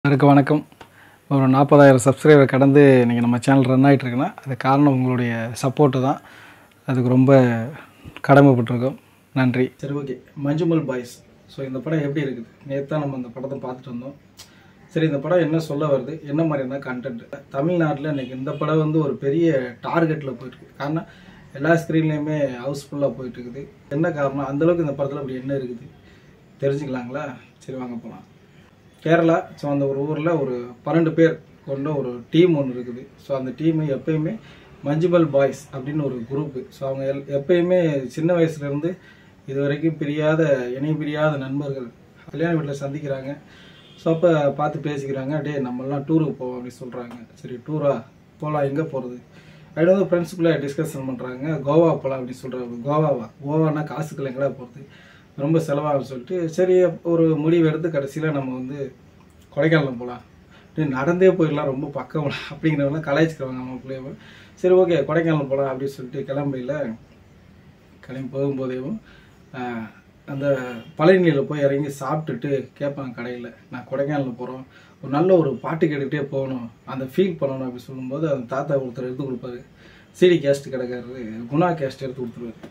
எல்லாருக்கும் வணக்கம் ஒரு நாற்பதாயிரம் சப்ஸ்கிரைபர் கடந்து இன்றைக்கி நம்ம சேனல் ரன் ஆகிட்டு இருக்குன்னா அது காரணம் உங்களுடைய சப்போர்ட்டு தான் அதுக்கு ரொம்ப கடமைப்பட்டிருக்கோம் நன்றி சரி ஓகே மஞ்சுமல் பாய்ஸ் ஸோ இந்த படம் எப்படி இருக்குது நேற்று தான் நம்ம இந்த படத்தை பார்த்துட்டு வந்தோம் சரி இந்த படம் என்ன சொல்ல வருது என்ன மாதிரியான கண்டென்ட் தமிழ்நாட்டில் இன்றைக்கி இந்த படம் வந்து ஒரு பெரிய டார்கெட்டில் போயிட்டுருக்கு காரணம் எல்லா ஸ்க்ரீன்லேயுமே ஹவுஸ்ஃபுல்லாக போயிட்டு இருக்குது என்ன காரணம் அந்தளவுக்கு இந்த படத்தில் அப்படி என்ன இருக்குது தெரிஞ்சுக்கலாங்களா சரி வாங்க போகலாம் கேரளா ஸோ அந்த ஒரு ஊரில் ஒரு பன்னெண்டு பேர் கொண்ட ஒரு டீம் ஒன்று இருக்குது ஸோ அந்த டீம் எப்பயுமே மஞ்சுபல் பாய்ஸ் அப்படின்னு ஒரு குரூப்பு ஸோ அவங்க எல் எப்பயுமே சின்ன வயசுலேருந்து இது வரைக்கும் பிரியாத இணை பிரியாத நண்பர்கள் கல்யாண வீட்டில் சந்திக்கிறாங்க ஸோ அப்போ பார்த்து பேசிக்கிறாங்க டே நம்மளாம் டூருக்கு போவோம் அப்படின்னு சொல்கிறாங்க சரி டூரா போகலாம் எங்கே போகிறது அப்படி வந்து ஃப்ரெண்ட்ஸுக்குள்ளே டிஸ்கஷன் பண்ணுறாங்க கோவா போகலாம் அப்படின்னு சொல்கிறாங்க கோவாவா கோவானா காசுக்கு எங்கடா போகிறது ரொம்ப செலவாகும் சொல்லிட்டு சரி ஒரு முடிவு எடுத்து கடைசியில் நம்ம வந்து கொடைக்கானல் போகலாம் டேய், நடந்தே போயிடலாம் ரொம்ப பக்கம் அப்படிங்கிறவங்களாம் கலாய்ச்சிக்கிறவங்க அவங்களுக்குள்ளேயும் சரி ஓகே கொடைக்கானல் போகலாம் அப்படின்னு சொல்லிட்டு கிளம்பையில் கிளம்பி போகும்போதேவும் ஆஹ், அந்த பழனியில் போய் இறங்கி சாப்பிட்டுட்டு கேட்பாங்க கடையில் நான் கொடைக்கானல் போகிறோம் ஒரு நல்ல ஒரு பாட்டு கேட்டுக்கிட்டே போகணும் அந்த ஃபீல் பண்ணணும் அப்படின்னு சொல்லும்போது அந்த தாத்தா ஒருத்தர் எடுத்து கொடுப்பாரு சிடி கேஸ்ட் கிடக்காரு குணா கேஸ்ட் எடுத்து கொடுத்துருவாரு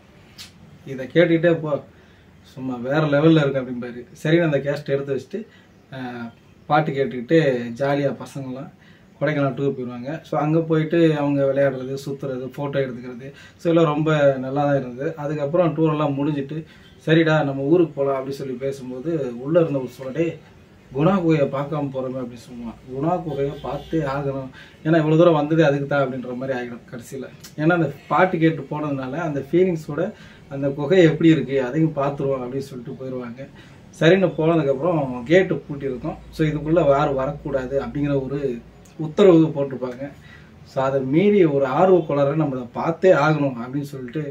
இதை கேட்டுக்கிட்டே போ சும்மா வேற லெவலில் இருக்கு அப்படிம்பாரு சரின்னு அந்த கேஸ்ட் எடுத்து வச்சுட்டு ஆஹ், பாட்டு கேட்டுக்கிட்டு ஜாலியாக பசங்களாம் கொடைக்கானல் டூர் போயிடுவாங்க ஸோ அங்கே போயிட்டு அவங்க விளையாடுறது சுற்றுறது ஃபோட்டோ எடுத்துக்கிறது ஸோ எல்லாம் ரொம்ப நல்லா தான் இருந்தது அதுக்கப்புறம் டூரெல்லாம் முடிஞ்சிட்டு சரிடா நம்ம ஊருக்கு போகலாம் அப்படின்னு சொல்லி பேசும்போது உள்ளே இருந்தவர் சொல்லடே குணா குகையை பார்க்காம போகிறோமே அப்படின்னு சொல்லுவான் குணா குகையை பார்த்தே ஆகணும் ஏன்னா இவ்வளோ தூரம் வந்ததே அதுக்கு தான் அப்படின்ற மாதிரி ஆகிடும் கடைசியில் ஏன்னா அந்த பாட்டு கேட்டு போனதுனால அந்த ஃபீலிங்ஸோட அந்த குகை எப்படி இருக்குது அதையும் பார்த்துருவோம் அப்படின்னு சொல்லிட்டு போயிடுவாங்க சரின்னு போனதுக்கப்புறம் கேட்டு பூட்டியிருக்கோம் ஸோ இதுக்குள்ளே யாரும் வரக்கூடாது அப்படிங்கிற ஒரு உத்தரவு போட்டிருப்பாங்க ஸோ அதை மீறி ஒரு ஆர்வ கோளாறு நம்ம அதை பார்த்தே ஆகணும் அப்படின்னு சொல்லிட்டு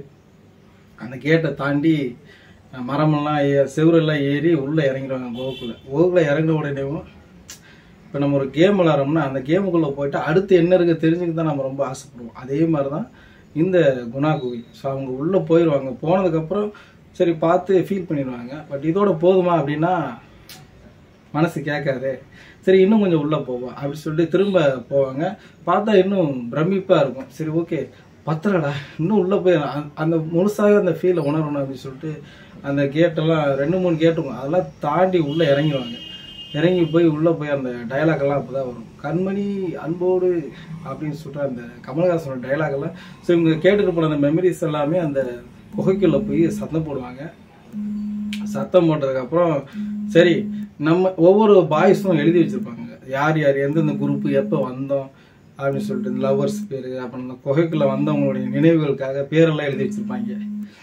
அந்த கேட்டை தாண்டி அஹ், மரமெல்லாம் ஏ செவுரெல்லாம் ஏறி உள்ளே இறங்கிடுவாங்க கோகுக்குள்ளே கோகுக்குள்ளே இறங்கின உடனேவும் இப்போ நம்ம ஒரு கேம் விளாட்றோம்னா அந்த கேமுக்குள்ளே போயிட்டு அடுத்து என்ன இருக்குது தெரிஞ்சுக்க தான் நம்ம ரொம்ப ஆசைப்படுவோம் அதே மாதிரி தான் இந்த குணா குகை ஸோ அவங்க உள்ளே போயிடுவாங்க போனதுக்கப்புறம் சரி பார்த்து ஃபீல் பண்ணிடுவாங்க பட் இதோட போதுமா அப்படின்னா மனசு கேட்காது சரி இன்னும் கொஞ்சம் உள்ளே போவோம் அப்படின்னு சொல்லிட்டு திரும்ப போவாங்க பார்த்தா இன்னும் பிரமிப்பாக இருக்கும் சரி ஓகே பத்திரடா இன்னும் உள்ளே போய் அந்த- அந்த முழுசாக அந்த ஃபீலை உணரணும் அப்படின்னு சொல்லிட்டு அந்த கேட்டெல்லாம் ரெண்டு மூணு கேட்டுக்கும் அதெல்லாம் தாண்டி உள்ளே இறங்கிடுவாங்க இறங்கி போய் உள்ளே போய் அந்த dialogue எல்லாம் அப்போ தான் வரும் கண்மணி அன்போடு அப்படின்னு சொல்லிட்டு அந்த கமலஹாசனோட dialogue எல்லாம் ஸோ இவங்க கேட்டுட்டு போன அந்த மெமரிஸ் எல்லாமே அந்த குகைக்குள்ளே போய் சத்தம் போடுவாங்க சத்தம் போட்டதுக்கப்புறம் சரி நம்ம ஒவ்வொரு பாய்ஸும் எழுதி வச்சிருப்பாங்க யார் யார் எந்தெந்த குரூப்பு எப்போ வந்தோம் அப்படின்னு சொல்லிட்டு இந்த லவ்வர்ஸ் பேர் அப்புறம் இந்த குகைக்குள்ளே வந்தவங்களுடைய நினைவுகளுக்காக பேரெல்லாம் எழுதி வச்சிருப்பாங்க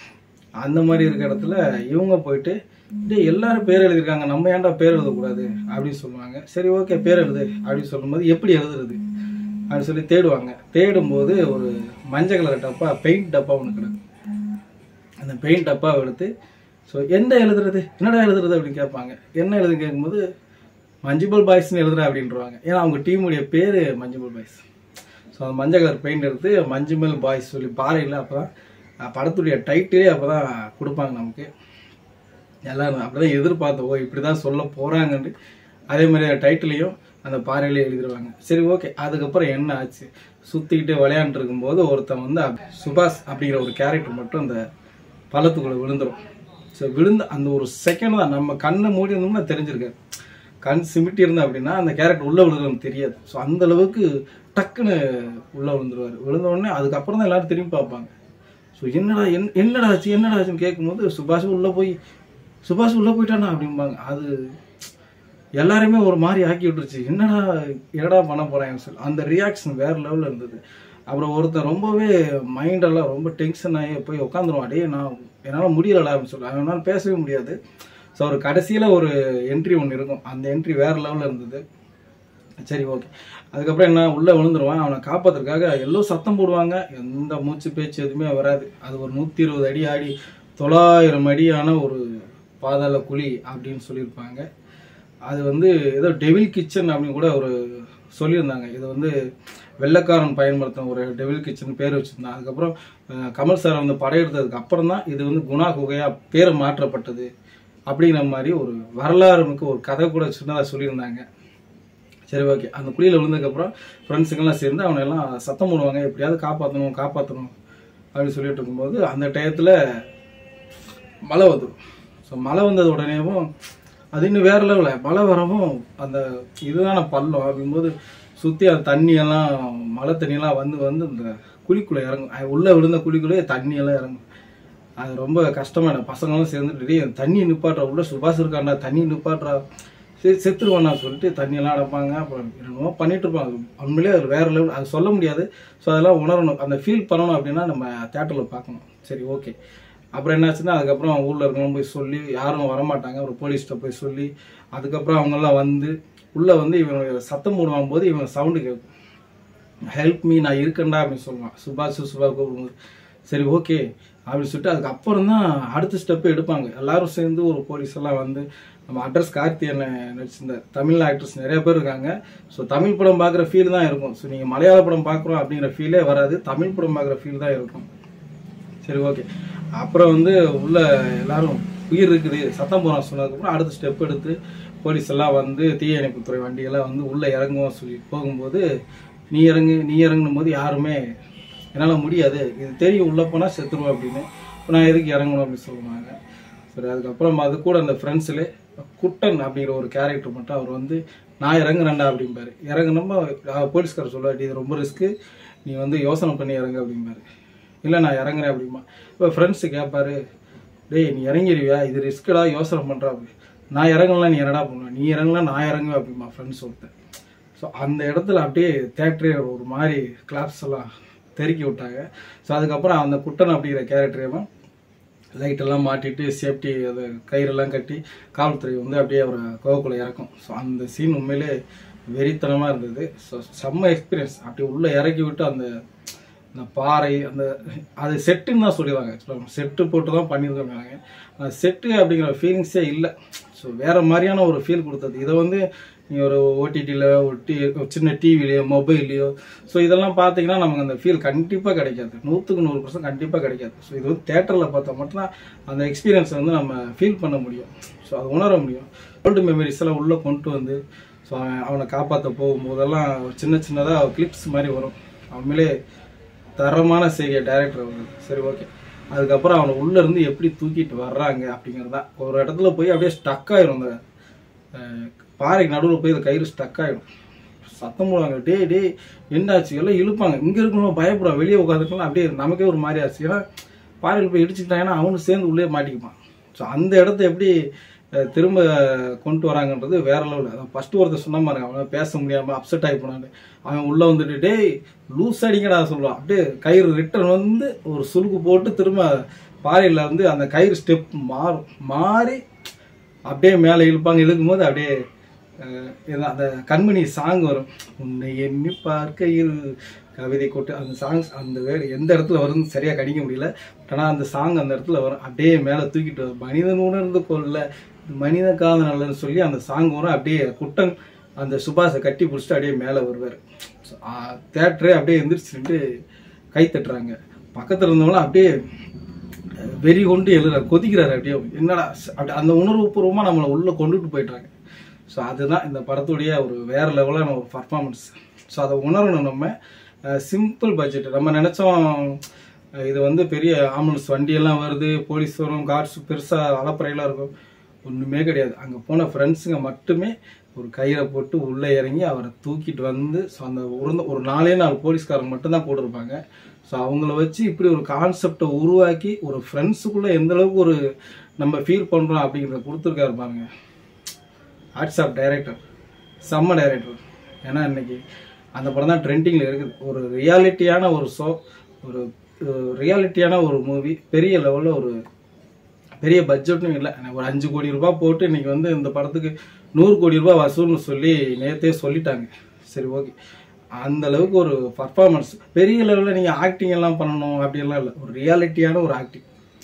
அந்த மாதிரி இருக்க இடத்துல இவங்க போயிட்டு டேய் எல்லாரும் பேர் எழுதியிருக்காங்க நம்ம ஏன்டா பேர் எழுதக்கூடாது அப்படின்னு சொல்லுவாங்க சரி ஓகே பேர் எழுது அப்படின்னு சொல்லும்போது எப்படி எழுதுறது அப்படின்னு சொல்லி தேடுவாங்க தேடும்போது ஒரு மஞ்சள் கலர் டப்பா பெயிண்ட் டப்பா ஒன்று கிடக்கும் அந்த பெயிண்ட் டப்பாவை எடுத்து ஸோ என்ன எழுதுறது என்னடா எழுதுறது அப்படின்னு கேட்பாங்க என்ன எழுதுன்னு கேட்கும்போது மஞ்சுபல் பாய்ஸ்னு எழுதுற அப்படின்றவாங்க ஏன்னா அவங்க டீமுடைய பேர் மஞ்சுபல் பாய்ஸ் ஸோ அந்த மஞ்சள் கலர் பெயிண்ட் எடுத்து மஞ்சுமல் பாய்ஸ் சொல்லி பாறையில் அப்போ தான் படத்துடைய டைட்டிலே அப்போ தான் கொடுப்பாங்க நமக்கு எல்லாரும் அப்படி தான் எதிர்பார்த்தோம் ஓ இப்படி தான் சொல்ல போகிறாங்கன்னு அதே மாதிரி டைட்டிலையும் அந்த பாறையிலே எழுதிடுவாங்க சரி ஓகே அதுக்கப்புறம் என்ன ஆச்சு சுற்றிக்கிட்டு விளையாண்டுட்டு இருக்கும்போது ஒருத்தன் வந்து அப்- சுபாஷ் அப்படிங்கிற ஒரு கேரக்டர் மட்டும் அந்த பள்ளத்துக்குள்ளே விழுந்துரும் ஸோ விழுந்த அந்த ஒரு செகண்ட் தான் நம்ம கண்ணை மூடி இருந்தோம்னா தெரிஞ்சிருக்காது கண் சிமிட்டி இருந்தா அப்படின்னா அந்த கேரக்டர் உள்ளே விழுகிறது தெரியாது ஸோ அந்த அளவுக்கு டக்குன்னு உள்ளே விழுந்துருவார் விழுந்த உடனே அதுக்கப்புறம் தான் எல்லாரும் திரும்பி பார்ப்பாங்க ஸோ என்னடா என் என்னடா ஆச்சு என்னடா ஆச்சுன்னு கேட்கும்போது சுபாஷ் உள்ளே போய் சுபாஷ் உள்ளே போயிட்டானா அப்படிம்பாங்க அது எல்லாரையுமே ஒரு மாதிரி ஆக்கி விட்டுருச்சு என்னடா என்னடா பண்ண போறாங்கன்னு சொல்லி அந்த ரியாக்ஷன் வேற லெவலில் இருந்தது அப்புறம் ஒருத்தன் ரொம்பவே மைண்டெல்லாம் ரொம்ப டென்ஷன் ஆகி போய் உட்காந்துருவான் டேய் நான் என்னால் முடியலடா அப்படின்னு சொல்லி அவனால் பேசவே முடியாது ஸோ ஒரு கடைசியில் ஒரு என்ட்ரி ஒன்று இருக்கும் அந்த என்ட்ரி வேற லெவலில் இருந்தது சரி ஓகே அதுக்கப்புறம் என்ன உள்ளே விழுந்துருவான் அவனை காப்பாத்துறதுக்காக எல்லாம் சத்தம் போடுவாங்க எந்த மூச்சு பேச்சு எதுவுமே வராது அது ஒரு நூற்றி இருபது அடி ஆடி தொள்ளாயிரம் அடியான ஒரு பாதாள குழி அப்படின்னு சொல்லியிருப்பாங்க அது வந்து ஏதோ டெவில் கிச்சன் அப்படின்னு கூட ஒரு சொல்லியிருந்தாங்க இது வந்து வெள்ளைக்காரன் பயன்படுத்தின ஒரு டெவில் கிச்சன் பேர் வச்சுருந்தாங்க அதுக்கப்புறம் அஹ், கமல் சார் வந்து படையெடுத்ததுக்கு அப்புறம் தான் இது வந்து குணா குகையா பேர் மாற்றப்பட்டது அப்படிங்கிற மாதிரி ஒரு வரலாறு மிக்க ஒரு கதை கூட சின்னதாக சொல்லியிருந்தாங்க சரி ஓகே அந்த குழியில் விழுந்ததுக்கப்புறம் ஃப்ரெண்ட்ஸுங்கெல்லாம் சேர்ந்து அவனை எல்லாம் சத்தம் போடுவாங்க எப்படியாவது காப்பாற்றணும் காப்பாற்றணும் அப்படின்னு சொல்லிட்டு இருக்கும்போது அந்த டயத்தில் மழை வந்துடும் ஸோ மழை வந்தது உடனேவும் அது இன்னும் வேற லெவலில் மழை வரவும் அந்த இதுதான பள்ளம் அப்படிங்கும்போது சுற்றி அந்த தண்ணியெல்லாம் மழை தண்ணியெல்லாம் வந்து வந்து இந்த குழிக்குள்ளே இறங்கும் அது உள்ளே விழுந்த குழிக்குள்ளே தண்ணியெல்லாம் இறங்கும் அது ரொம்ப கஷ்டமான பசங்களும் சேர்ந்துட்டு "டேய், தண்ணி நிப்பாட்டுறா உள்ள சுபாஷ் இருக்காண்டா தண்ணி நிப்பாட்டுறா சரி செத்துருவானா சொல்லிட்டு தண்ணியெல்லாம் அடைப்பாங்க அப்புறம் என்னமோ பண்ணிட்டு இருப்பாங்க அது உண்மையிலே அது வேற லெவல் அது சொல்ல முடியாது ஸோ அதெல்லாம் உணரணும் அந்த ஃபீல் பண்ணணும் அப்படின்னா நம்ம தேட்டரில் பார்க்கணும் சரி ஓகே அப்புறம் என்னாச்சுன்னா அதுக்கப்புறம் ஊரில் இருக்கவங்க போய் சொல்லி யாரும் வரமாட்டாங்க ஒரு போலீஸ்கிட்ட போய் சொல்லி அதுக்கப்புறம் அவங்கெல்லாம் வந்து உள்ளே வந்து இவங்க சத்தம் போடுவாங்க போது இவங்க சவுண்டு கேட்கும் ஹெல்ப் மீ நான் இருக்கேன்டா அப்படின்னு சொல்லுவான் சுபாஷ் சுபா கூப்பிடும்போது சரி ஓகே அப்படின்னு சொல்லிட்டு அதுக்கப்புறம் தான் அடுத்த ஸ்டெப் எடுப்பாங்க எல்லாரும் சேர்ந்து ஒரு போலீஸ் எல்லாம் வந்து நம்ம அட்ரஸ் கார்த்தியனை நடிச்சிருந்த தமிழ் ஆக்டர்ஸ் நிறைய பேர் இருக்காங்க ஸோ தமிழ் படம் பார்க்குற ஃபீல் தான் இருக்கும் ஸோ நீங்கள் மலையாள படம் பார்க்குறோம் அப்படிங்கிற ஃபீலே வராது தமிழ் படம் பார்க்குற ஃபீல் தான் இருக்கும் சரி ஓகே அப்புறம் வந்து உள்ள எல்லாரும் உயிர் இருக்குது சத்தம் போகிறோம் சொன்னதுக்கப்புறம் அடுத்த ஸ்டெப் எடுத்து போலீஸ் எல்லாம் வந்து தீயணைப்புத்துறை வண்டியெல்லாம் வந்து உள்ளே இறங்குவோம் சொல்லி போகும்போது நீ இறங்கு நீ இறங்குனும் போது யாருமே என்னால் முடியாது இது தெரியும் உள்ளே போனால் செத்துருவோம் அப்படின்னு இப்போ நான் எதுக்கு இறங்கணும் அப்படின்னு சொல்லுவாங்க சரி அதுக்கப்புறம் அது கூட அந்த ஃப்ரெண்ட்ஸில் குட்டன் அப்படிங்கிற ஒரு கேரக்டர் மட்டும் அவர் வந்து நான் இறங்குறேன்டா அப்படிம்பாரு இறங்குனப்போ போலீஸ்காரர் சொல்லுவார் இது ரொம்ப ரிஸ்க்கு நீ வந்து யோசனை பண்ணி இறங்கு அப்படிம்பாரு இல்லை நான் இறங்குறேன் அப்படிமா இப்போ ஃப்ரெண்ட்ஸு கேட்பாரு டேய் நீ இறங்கிடுவியா இது ரிஸ்க்கடா யோசனை பண்ணுறா அப்படி நான் இறங்கலாம் நீ என்னடா பண்ணுவ நீ இறங்கலாம் நான் இறங்குவேன் அப்படிமா ஃப்ரெண்ட்ஸ் ஒருத்தன் ஸோ அந்த இடத்துல அப்படியே தேட்டரே ஒரு மாதிரி கிளாப்ஸ் எல்லாம் தெருக்கி விட்டாங்க ஸோ அதுக்கப்புறம் அந்த குட்டன் அப்படிங்கிற கேரக்டரையும் லைட்டெல்லாம் மாட்டிட்டு சேஃப்டி அது கயிறெல்லாம் கட்டி காவல்துறை வந்து அப்படியே அவரை கோவக்குள்ளே இறக்கும் ஸோ அந்த சீன் உண்மையிலே வெறித்தனமாக இருந்தது ஸோ செம்ம எக்ஸ்பீரியன்ஸ் அப்படி உள்ளே இறக்கி விட்டு அந்த அந்த பாறை அந்த அது செட்டுன்னு தான் சொல்லிடுவாங்க ஆக்சுவலாக செட்டு போட்டு தான் பண்ணியிருக்காங்க அந்த செட்டு அப்படிங்கிற ஃபீலிங்ஸே இல்லை ஸோ வேற மாதிரியான ஒரு ஃபீல் கொடுத்தது இதை வந்து நீ ஒரு ஓடிடியில் ஒரு டி ஒரு சின்ன டிவிலையோ மொபைல்லையோ ஸோ இதெல்லாம் பார்த்தீங்கன்னா நமக்கு அந்த ஃபீல் கண்டிப்பாக கிடைக்காது நூற்றுக்கு நூறு பர்சன்ட் கண்டிப்பாக கிடைக்காது ஸோ இது வந்து தேட்டரில் பார்த்தா மட்டும்தான் அந்த எக்ஸ்பீரியன்ஸை வந்து நம்ம ஃபீல் பண்ண முடியும் ஸோ அது உணர முடியும் ஓல்டு மெமரிஸ் எல்லாம் உள்ளே கொண்டு வந்து ஸோ அவனை காப்பாற்ற போகும்போதெல்லாம் ஒரு சின்ன சின்னதாக கிளிப்ஸ் மாதிரி வரும் அவங்களே தரமான செய்கை டைரக்டர் அவங்க சரி ஓகே அதுக்கப்புறம் அவனை உள்ள இருந்து எப்படி தூக்கிட்டு வர்றாங்க அப்படிங்கிறது தான் ஒரு இடத்துல போய் அப்படியே ஸ்டக் ஆயிரும் அந்த அஹ், பாறைக்கு நடுவில் போய் அந்த கயிறு ஸ்டக் ஆயிடும் சத்தம் போடுவாங்க டேய் டேய் என்னாச்சு எல்லாம் இழுப்பாங்க இங்கே இருக்கணும் பயப்படுவான் வெளியே உட்காந்துருக்கலாம் அப்படியே நமக்கே ஒரு மாதிரி ஆச்சு ஏன்னா பாறையில் போய் இடிச்சுக்கிட்டாங்கன்னா அவனும் சேர்ந்து உள்ளே மாட்டிக்குப்பான் ஸோ அந்த இடத்த எப்படி அஹ், திரும்ப கொண்டு வராங்கன்றது வேற லெவலில் அதான் ஃபர்ஸ்ட் ஒருத்தர் சொன்ன மாதிரி அவன் பேச முடியாமல் அப்செட் ஆகி போனான்னு அவன் உள்ளே வந்துட்டு டேய் லூஸ் அடிங்கடா சொல்லுவான் அப்படியே கயிறு ரிட்டர்ன் வந்து ஒரு சுருக்கு போட்டு திரும்ப பாறையில் வந்து அந்த கயிறு ஸ்டெப் மாறும் மாறி அப்படியே மேலே இழுப்பாங்க இழுக்கும்போது அப்படியே அஹ், இதான் அந்த கண்மணி சாங் வரும் உன்னை எண்ணி பார்க்கையில் கவிதை கொட்டு அந்த சாங்ஸ் அந்த வேறு எந்த இடத்துல வரும்னு சரியாக கடிக்க முடியல ஆனால் அந்த சாங் அந்த இடத்துல வரும் அப்படியே மேலே தூக்கிட்டு வரும் மனிதன் உணர்ந்து கொள்ள மனித காதலன்னு சொல்லி அந்த சாங் வரும் அப்படியே குட்டன் அந்த சுபாஷை கட்டி பிடிச்சிட்டு அப்படியே மேலே வருவார் தேட்டரே அப்படியே எந்திரிச்சுட்டு கை தட்டுறாங்க பக்கத்தில் இருந்தவங்களாம் அப்படியே வெறி கொண்டு எழுதுறாரு கொதிக்கிறாரு அப்படியே என்னடா ச- அப்படி அந்த உணர்வு பூர்வமாக நம்மளை உள்ளே கொண்டுட்டு போயிட்டாங்க ஸோ அதுதான் இந்த படத்துடைய ஒரு வேற லெவலான ஒரு பர்ஃபார்மன்ஸ் ஸோ அதை உணரணும் நம்ம சிம்பிள் பட்ஜெட் நம்ம நினச்சோம் அஹ், இது வந்து பெரிய ஆம்புலன்ஸ் வண்டியெல்லாம் வருது போலீஸ் வரும் கார்ட்ஸ் பெருசாக அலப்பறையெல்லாம் இருக்கும் ஒன்றுமே கிடையாது அங்கே போன ஃப்ரெண்ட்ஸுங்க மட்டுமே ஒரு கயிறை போட்டு உள்ளே இறங்கி அவரை தூக்கிட்டு வந்து ஸோ அந்த ஒரு ஒரு நாலே நாலு போலீஸ்காரங்க மட்டும்தான் கூட இருப்பாங்க ஸோ அவங்கள வச்சு இப்படி ஒரு கான்செப்டை உருவாக்கி ஒரு ஃப்ரெண்ட்ஸுக்குள்ளே எந்த அளவுக்கு ஒரு நம்ம ஃபீல் பண்ணுறோம் அப்படிங்கிறத கொடுத்துருக்காரு பாருங்க வாட்ஸ்அப் டைரக்டர் செம்ம டைரக்டர் ஏன்னா இன்னைக்கு அந்த படம் தான் ட்ரெண்டிங்கில் இருக்குது ஒரு ரியாலிட்டியான ஒரு ஷோ ஒரு ரியாலிட்டியான ஒரு மூவி பெரிய லெவலில் ஒரு பெரிய பட்ஜெட்டும் இல்லை ஒரு அஞ்சு கோடி ரூபாய் போட்டு இன்னைக்கு வந்து இந்த படத்துக்கு நூறு கோடி ரூபாய் வசூல்னு சொல்லி நேத்தே சொல்லிட்டாங்க சரி ஓகே அந்த அளவுக்கு ஒரு பர்ஃபார்மன்ஸ் பெரிய லெவலில் நீங்கள் ஆக்டிங் எல்லாம் பண்ணணும் அப்படியெல்லாம் இல்லை ஒரு ரியாலிட்டியான ஒரு ஆக்டிங்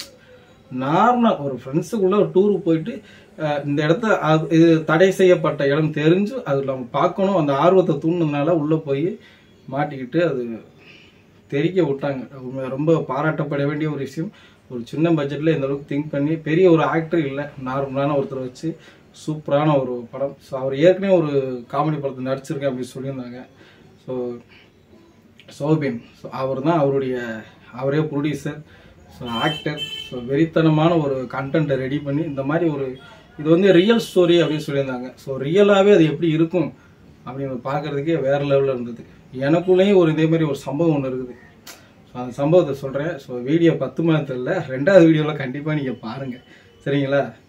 நார்மல் ஒரு ஃப்ரெண்ட்ஸுக்குள்ள ஒரு டூருக்கு போயிட்டு அஹ், இந்த இடத்த அது- இது தடை செய்யப்பட்ட இடம் தெரிஞ்சு அது நம்ம பார்க்கணும் அந்த ஆர்வத்தை தூண்டுனதுனால உள்ளே போய் மாட்டிக்கிட்டு அது தெரிக்க விட்டாங்க உண்மை ரொம்ப பாராட்டப்பட வேண்டிய ஒரு விஷயம் ஒரு சின்ன பட்ஜெட்டில் இந்த அளவுக்கு திங்க் பண்ணி பெரிய ஒரு ஆக்டர் இல்லை நார்மலான ஒருத்தர் வச்சு சூப்பரான ஒரு படம் ஸோ அவர் ஏற்கனவே ஒரு காமெடி படத்தில் நடிச்சிருக்கேன் அப்படின்னு சொல்லியிருந்தாங்க ஸோ சோபின் ஸோ அவர் தான் அவருடைய அவரே ப்ரொடியூசர் ஸோ ஆக்டர் ஸோ வெறித்தனமான ஒரு கண்டென்ட்டை ரெடி பண்ணி இந்த மாதிரி ஒரு இது வந்து ரியல் ஸ்டோரி அப்படின்னு சொல்லியிருந்தாங்க ஸோ ரியலாகவே அது எப்படி இருக்கும் அப்படின்னு பார்க்கறதுக்கே வேற லெவலில் இருந்தது எனக்குள்ளேயும் ஒரு இதே மாதிரி ஒரு சம்பவம் ஒன்று இருக்குது ஸோ அந்த சம்பவத்தை சொல்கிறேன் ஸோ வீடியோ பத்து மாதத்தில் ரெண்டாவது வீடியோவில் கண்டிப்பாக நீங்கள் பாருங்கள் சரிங்களா